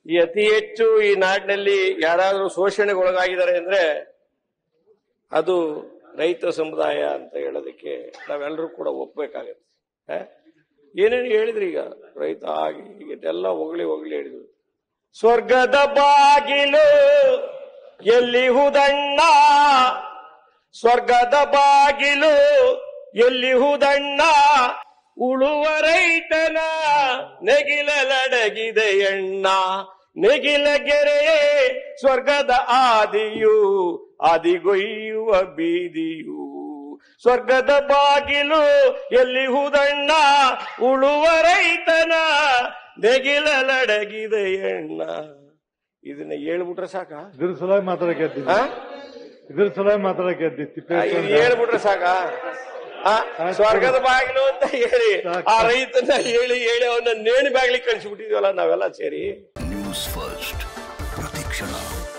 ಈ ಅತಿ ಹೆಚ್ಚು ಈ ನಾಡಿನಲ್ಲಿ ಯಾರಾದರೂ ಶೋಷಣೆಗೊಳಗಾಗಿದ್ದಾರೆ ಅಂದ್ರೆ ಅದು ರೈತ ಸಮುದಾಯ ಅಂತ ಹೇಳೋದಕ್ಕೆ ನಾವೆಲ್ಲರೂ ಕೂಡ ಒಪ್ಪಬೇಕಾಗತ್ತೆ ಆ? ಏನೇನು ಹೇಳಿದ್ರಿ ಈಗ ರೈತ ಆಗಿ ಇದೆಲ್ಲ ಹೊಗಳಿ ಹೊಗಳಿ ಹೇಳಿದ್ರು ಸ್ವರ್ಗದ ಬಾಗಿಲು ಎಲ್ಲಿ ಹುದಣ್ಣ ಸ್ವರ್ಗದ ಬಾಗಿಲು ಎಲ್ಲಿ ಹುದಣ್ಣ ಉಳುವ ರೈತನ ನೆಗಿಲಲಡಗಿದೆ ಎಣ್ಣ ನೆಗಿಲ ಗೆರೆಯೇ ಸ್ವರ್ಗದ ಆದಿಯು ಆದಿಗೊಯ್ಯುವ ಬೀದಿಯು ಸ್ವರ್ಗದ ಬಾಗಿಲು ಎಲ್ಲಿ ಹುದಣ್ಣ ಉಳುವ ರೈತನ ನೆಗಿಲಲಡಗಿದೆ ಎಣ್ಣ ಇದನ್ನ ಹೇಳ್ಬಿಟ್ರೆ ಸಾಕ ಇದ್ರ ಸಲುವಾಗಿ ಮಾತಾಡಕ್ಕೆ ಎದ್ದಿದ್ದು ಇದ್ರ ಸಲುವಾಗಿ ಮಾತಾಡಕ್ಕೆ ಎದ್ದಿದ್ದು ತಿಪ್ಪೇಸ್ವಾಮಿ ಹೇಳ್ಬಿಟ್ರೆ ಸಾಕ ಆ? ಸ್ವರ್ಗದ ಬಾಗಿಲು ಅಂತ ಹೇಳಿ ಆ ರೈತನ ಹೇಳಿ ಹೇಳಿ ಅವನ್ನ ನೇಣಿ ಬಾಗಿಲಿಗೆ ಕಳಿಸ್ಬಿಟ್ಟಿದ್ವಲ್ಲ ನಾವೆಲ್ಲ ಸೇರಿ ನ್ಯೂಸ್ ಫಸ್ಟ್ ಪ್ರತಿಕ್ಷಣ